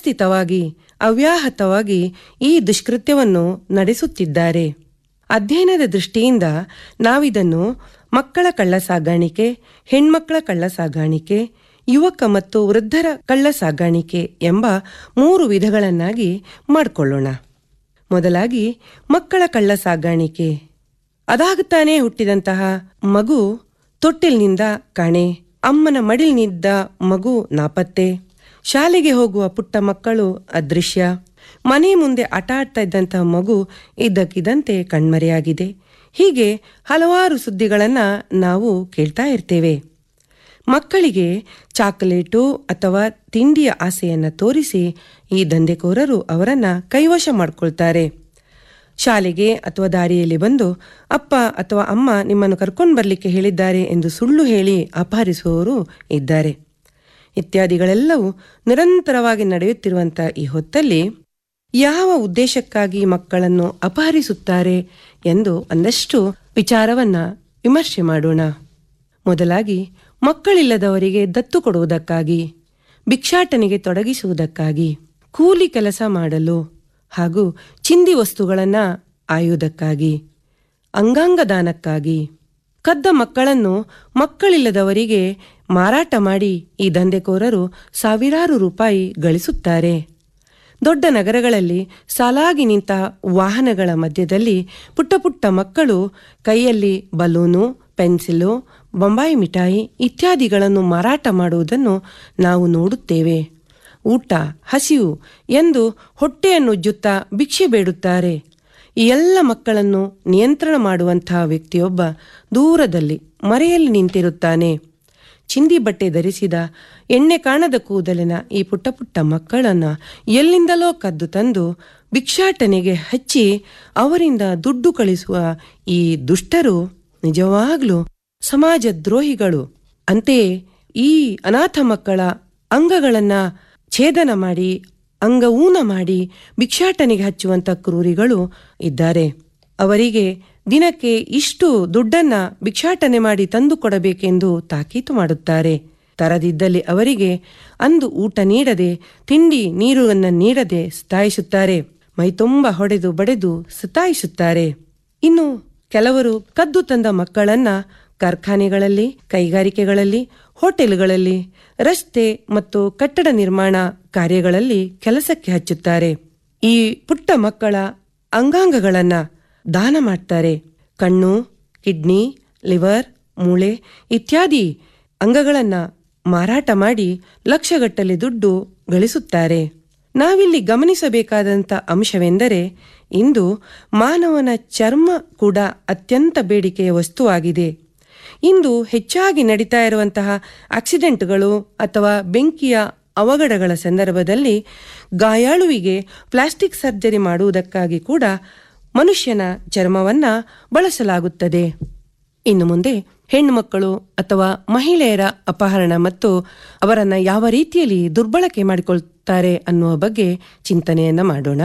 ವ್ಯವಸ್ಥಿತವಾಗಿ ಅವ್ಯಾಹತವಾಗಿ ಈ ದುಷ್ಕೃತ್ಯವನ್ನು ನಡೆಸುತ್ತಿದ್ದಾರೆ ಅಧ್ಯಯನದ ದೃಷ್ಟಿಯಿಂದ ನಾವಿದನ್ನು ಮಕ್ಕಳ ಕಳ್ಳ ಸಾಗಾಣಿಕೆ ಹೆಣ್ಮಕ್ಕಳ ಕಳ್ಳ ಸಾಗಾಣಿಕೆ ಯುವಕ ಮತ್ತು ವೃದ್ಧರ ಕಳ್ಳ ಸಾಗಾಣಿಕೆ ಎಂಬ ಮೂರು ವಿಧಗಳನ್ನಾಗಿ ಮಾಡಿಕೊಳ್ಳೋಣ ಮೊದಲಾಗಿ ಮಕ್ಕಳ ಕಳ್ಳ ಸಾಗಾಣಿಕೆ ಅದಾಗುತ್ತಾನೆ ಹುಟ್ಟಿದಂತಹ ಮಗು ತೊಟ್ಟಿಲ್ನಿಂದ ಕಾಣೆ ಅಮ್ಮನ ಮಡಿಲ್ನಿದ್ದ ಮಗು ನಾಪತ್ತೆ ಶಾಲೆಗೆ ಹೋಗುವ ಪುಟ್ಟ ಮಕ್ಕಳು ಅದೃಶ್ಯ ಮನೆ ಮುಂದೆ ಆಟ ಆಡ್ತಾ ಇದ್ದಂತಹ ಮಗು ಇದ್ದಕ್ಕಿದ್ದಂತೆ ಕಣ್ಮರೆಯಾಗಿದೆ ಹೀಗೆ ಹಲವಾರು ಸುದ್ದಿಗಳನ್ನು ನಾವು ಕೇಳ್ತಾ ಇರ್ತೇವೆ ಮಕ್ಕಳಿಗೆ ಚಾಕೊಲೇಟು ಅಥವಾ ತಿಂಡಿಯ ಆಸೆಯನ್ನು ತೋರಿಸಿ ಈ ದಂಧೆಕೋರರು ಅವರನ್ನು ಕೈವಶ ಮಾಡ್ಕೊಳ್ತಾರೆ ಶಾಲೆಗೆ ಅಥವಾ ದಾರಿಯಲ್ಲಿ ಬಂದು ಅಪ್ಪ ಅಥವಾ ಅಮ್ಮ ನಿಮ್ಮನ್ನು ಕರ್ಕೊಂಡು ಬರಲಿಕ್ಕೆ ಹೇಳಿದ್ದಾರೆ ಎಂದು ಸುಳ್ಳು ಹೇಳಿ ಅಪಹರಿಸುವವರು ಇದ್ದಾರೆ ಇತ್ಯಾದಿಗಳೆಲ್ಲವೂ ನಿರಂತರವಾಗಿ ನಡೆಯುತ್ತಿರುವಂಥ ಈ ಹೊತ್ತಲ್ಲಿ ಯಾವ ಉದ್ದೇಶಕ್ಕಾಗಿ ಮಕ್ಕಳನ್ನು ಅಪಹರಿಸುತ್ತಾರೆ ಎಂದು ಒಂದಷ್ಟು ವಿಚಾರವನ್ನ ವಿಮರ್ಶೆ ಮಾಡೋಣ ಮೊದಲಾಗಿ ಮಕ್ಕಳಿಲ್ಲದವರಿಗೆ ದತ್ತು ಕೊಡುವುದಕ್ಕಾಗಿ ಭಿಕ್ಷಾಟನೆಗೆ ತೊಡಗಿಸುವುದಕ್ಕಾಗಿ ಕೂಲಿ ಕೆಲಸ ಮಾಡಲು ಹಾಗೂ ಚಿಂದಿ ವಸ್ತುಗಳನ್ನು ಆಯುವುದಕ್ಕಾಗಿ ಅಂಗಾಂಗ ದಾನಕ್ಕಾಗಿ ಕದ್ದ ಮಕ್ಕಳನ್ನು ಮಕ್ಕಳಿಲ್ಲದವರಿಗೆ ಮಾರಾಟ ಮಾಡಿ ಈ ದಂಧೆಕೋರರು ಸಾವಿರಾರು ರೂಪಾಯಿ ಗಳಿಸುತ್ತಾರೆ ದೊಡ್ಡ ನಗರಗಳಲ್ಲಿ ಸಾಲಾಗಿ ನಿಂತ ವಾಹನಗಳ ಮಧ್ಯದಲ್ಲಿ ಪುಟ್ಟ ಪುಟ್ಟ ಮಕ್ಕಳು ಕೈಯಲ್ಲಿ ಬಲೂನು ಪೆನ್ಸಿಲು ಬೊಂಬಾಯಿ ಮಿಠಾಯಿ ಇತ್ಯಾದಿಗಳನ್ನು ಮಾರಾಟ ಮಾಡುವುದನ್ನು ನಾವು ನೋಡುತ್ತೇವೆ ಊಟ ಹಸಿವು ಎಂದು ಹೊಟ್ಟೆಯನ್ನು ಉಜ್ಜುತ್ತಾ ಭಿಕ್ಷೆ ಬೇಡುತ್ತಾರೆ ಈ ಎಲ್ಲ ಮಕ್ಕಳನ್ನು ನಿಯಂತ್ರಣ ಮಾಡುವಂತಹ ವ್ಯಕ್ತಿಯೊಬ್ಬ ದೂರದಲ್ಲಿ ಮರೆಯಲ್ಲಿ ನಿಂತಿರುತ್ತಾನೆ ಚಿಂದಿ ಬಟ್ಟೆ ಧರಿಸಿದ ಎಣ್ಣೆ ಕಾಣದ ಕೂದಲಿನ ಈ ಪುಟ್ಟ ಪುಟ್ಟ ಮಕ್ಕಳನ್ನು ಎಲ್ಲಿಂದಲೋ ಕದ್ದು ತಂದು ಭಿಕ್ಷಾಟನೆಗೆ ಹಚ್ಚಿ ಅವರಿಂದ ದುಡ್ಡು ಕಳಿಸುವ ಈ ದುಷ್ಟರು ನಿಜವಾಗ್ಲೂ ಸಮಾಜ ದ್ರೋಹಿಗಳು ಅಂತೆಯೇ ಈ ಅನಾಥ ಮಕ್ಕಳ ಅಂಗಗಳನ್ನ ಛೇದನ ಮಾಡಿ ಅಂಗಊನ ಮಾಡಿ ಭಿಕ್ಷಾಟನೆಗೆ ಹಚ್ಚುವಂತ ಕ್ರೂರಿಗಳು ಇದ್ದಾರೆ ಅವರಿಗೆ ದಿನಕ್ಕೆ ಇಷ್ಟು ದುಡ್ಡನ್ನ ಭಿಕ್ಷಾಟನೆ ಮಾಡಿ ತಂದು ಕೊಡಬೇಕೆಂದು ತಾಕೀತು ಮಾಡುತ್ತಾರೆ ತರದಿದ್ದಲ್ಲಿ ಅವರಿಗೆ ಅಂದು ಊಟ ನೀಡದೆ ತಿಂಡಿ ನೀರನ್ನು ನೀಡದೆ ಸತಾಯಿಸುತ್ತಾರೆ ಮೈತುಂಬ ಹೊಡೆದು ಬಡೆದು ಸತಾಯಿಸುತ್ತಾರೆ ಇನ್ನು ಕೆಲವರು ಕದ್ದು ತಂದ ಮಕ್ಕಳನ್ನ ಕಾರ್ಖಾನೆಗಳಲ್ಲಿ ಕೈಗಾರಿಕೆಗಳಲ್ಲಿ ಹೋಟೆಲ್ಗಳಲ್ಲಿ ರಸ್ತೆ ಮತ್ತು ಕಟ್ಟಡ ನಿರ್ಮಾಣ ಕಾರ್ಯಗಳಲ್ಲಿ ಕೆಲಸಕ್ಕೆ ಹಚ್ಚುತ್ತಾರೆ ಈ ಪುಟ್ಟ ಮಕ್ಕಳ ಅಂಗಾಂಗಗಳನ್ನ ದಾನ ಮಾಡ್ತಾರೆ ಕಣ್ಣು ಕಿಡ್ನಿ ಲಿವರ್ ಮೂಳೆ ಇತ್ಯಾದಿ ಅಂಗಗಳನ್ನ ಮಾರಾಟ ಮಾಡಿ ಲಕ್ಷಗಟ್ಟಲೆ ದುಡ್ಡು ಗಳಿಸುತ್ತಾರೆ ನಾವಿಲ್ಲಿ ಗಮನಿಸಬೇಕಾದಂಥ ಅಂಶವೆಂದರೆ ಇಂದು ಮಾನವನ ಚರ್ಮ ಕೂಡ ಅತ್ಯಂತ ಬೇಡಿಕೆಯ ವಸ್ತುವಾಗಿದೆ ಇಂದು ಹೆಚ್ಚಾಗಿ ನಡೀತಾ ಇರುವಂತಹ ಆಕ್ಸಿಡೆಂಟ್ಗಳು ಅಥವಾ ಬೆಂಕಿಯ ಅವಘಡಗಳ ಸಂದರ್ಭದಲ್ಲಿ ಗಾಯಾಳುವಿಗೆ ಪ್ಲಾಸ್ಟಿಕ್ ಸರ್ಜರಿ ಮಾಡುವುದಕ್ಕಾಗಿ ಕೂಡ ಮನುಷ್ಯನ ಚರ್ಮವನ್ನ ಬಳಸಲಾಗುತ್ತದೆ ಇನ್ನು ಮುಂದೆ ಹೆಣ್ಣು ಮಕ್ಕಳು ಅಥವಾ ಮಹಿಳೆಯರ ಅಪಹರಣ ಮತ್ತು ಅವರನ್ನ ಯಾವ ರೀತಿಯಲ್ಲಿ ದುರ್ಬಳಕೆ ಮಾಡಿಕೊಳ್ತಾರೆ ಅನ್ನುವ ಬಗ್ಗೆ ಚಿಂತನೆಯನ್ನ ಮಾಡೋಣ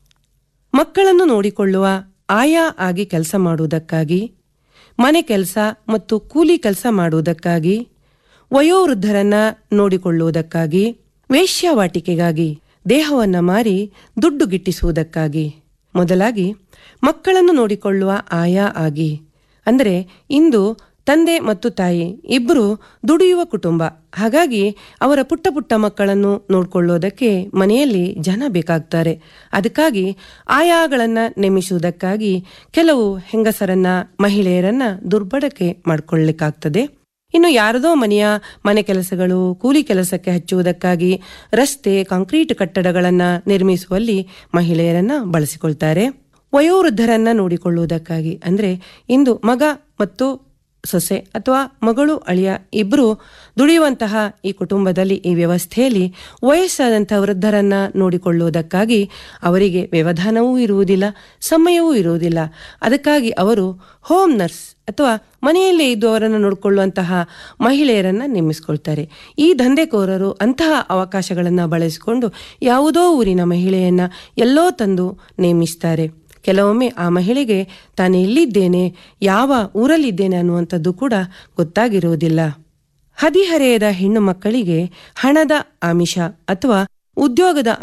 ಮಕ್ಕಳನ್ನು ನೋಡಿಕೊಳ್ಳುವ ಆಯಾ ಆಗಿ ಕೆಲಸ ಮಾಡುವುದಕ್ಕಾಗಿ ಮನೆ ಕೆಲಸ ಮತ್ತು ಕೂಲಿ ಕೆಲಸ ಮಾಡುವುದಕ್ಕಾಗಿ ವಯೋವೃದ್ಧರನ್ನ ನೋಡಿಕೊಳ್ಳುವುದಕ್ಕಾಗಿ ವೇಶ್ಯಾವಾಟಿಕೆಗಾಗಿ ದೇಹವನ್ನ ಮಾರಿ ದುಡ್ಡು ಗಿಟ್ಟಿಸುವುದಕ್ಕಾಗಿ ಮೊದಲಾಗಿ ಮಕ್ಕಳನ್ನು ನೋಡಿಕೊಳ್ಳುವ ಆಯಾ ಆಗಿ ಅಂದರೆ ಇಂದು ತಂದೆ ಮತ್ತು ತಾಯಿ ಇಬ್ಬರು ದುಡಿಯುವ ಕುಟುಂಬ ಹಾಗಾಗಿ ಅವರ ಪುಟ್ಟ ಪುಟ್ಟ ಮಕ್ಕಳನ್ನು ನೋಡ್ಕೊಳ್ಳೋದಕ್ಕೆ ಮನೆಯಲ್ಲಿ ಜನ ಬೇಕಾಗ್ತಾರೆ ಅದಕ್ಕಾಗಿ ಆಯಾಗಳನ್ನ ನೇಮಿಸುವುದಕ್ಕಾಗಿ ಕೆಲವು ಹೆಂಗಸರನ್ನ ಮಹಿಳೆಯರನ್ನ ದುರ್ಬಳಕೆ ಮಾಡಿಕೊಳ್ಳಿಕ್ಕಾಗ್ತದೆ ಇನ್ನು ಯಾರದೋ ಮನೆಯ ಮನೆ ಕೆಲಸಗಳು ಕೂಲಿ ಕೆಲಸಕ್ಕೆ ಹಚ್ಚುವುದಕ್ಕಾಗಿ ರಸ್ತೆ ಕಾಂಕ್ರೀಟ್ ಕಟ್ಟಡಗಳನ್ನ ನಿರ್ಮಿಸುವಲ್ಲಿ ಮಹಿಳೆಯರನ್ನ ಬಳಸಿಕೊಳ್ತಾರೆ ವಯೋವೃದ್ಧರನ್ನ ನೋಡಿಕೊಳ್ಳುವುದಕ್ಕಾಗಿ ಅಂದ್ರೆ ಇಂದು ಮಗ ಮತ್ತು ಸೊಸೆ ಅಥವಾ ಮಗಳು ಅಳಿಯ ಇಬ್ಬರು ದುಡಿಯುವಂತಹ ಈ ಕುಟುಂಬದಲ್ಲಿ ಈ ವ್ಯವಸ್ಥೆಯಲ್ಲಿ ವಯಸ್ಸಾದಂಥ ವೃದ್ಧರನ್ನ ನೋಡಿಕೊಳ್ಳುವುದಕ್ಕಾಗಿ ಅವರಿಗೆ ವ್ಯವಧಾನವೂ ಇರುವುದಿಲ್ಲ ಸಮಯವೂ ಇರುವುದಿಲ್ಲ ಅದಕ್ಕಾಗಿ ಅವರು ಹೋಮ್ ನರ್ಸ್ ಅಥವಾ ಮನೆಯಲ್ಲೇ ಇದ್ದು ಅವರನ್ನು ನೋಡಿಕೊಳ್ಳುವಂತಹ ಮಹಿಳೆಯರನ್ನ ನೇಮಿಸಿಕೊಳ್ತಾರೆ ಈ ದಂಧೆಕೋರರು ಅಂತಹ ಅವಕಾಶಗಳನ್ನು ಬಳಸಿಕೊಂಡು ಯಾವುದೋ ಊರಿನ ಮಹಿಳೆಯನ್ನ ಎಲ್ಲೋ ತಂದು ನೇಮಿಸ್ತಾರೆ ಕೆಲವೊಮ್ಮೆ ಆ ಮಹಿಳೆಗೆ ತಾನು ಎಲ್ಲಿದ್ದೇನೆ ಯಾವ ಊರಲ್ಲಿದ್ದೇನೆ ಅನ್ನುವಂಥದ್ದು ಕೂಡ ಗೊತ್ತಾಗಿರುವುದಿಲ್ಲ ಹದಿಹರೆಯದ ಹೆಣ್ಣು ಮಕ್ಕಳಿಗೆ ಹಣದ ಆಮಿಷ ಅಥವಾ ಉದ್ಯೋಗದ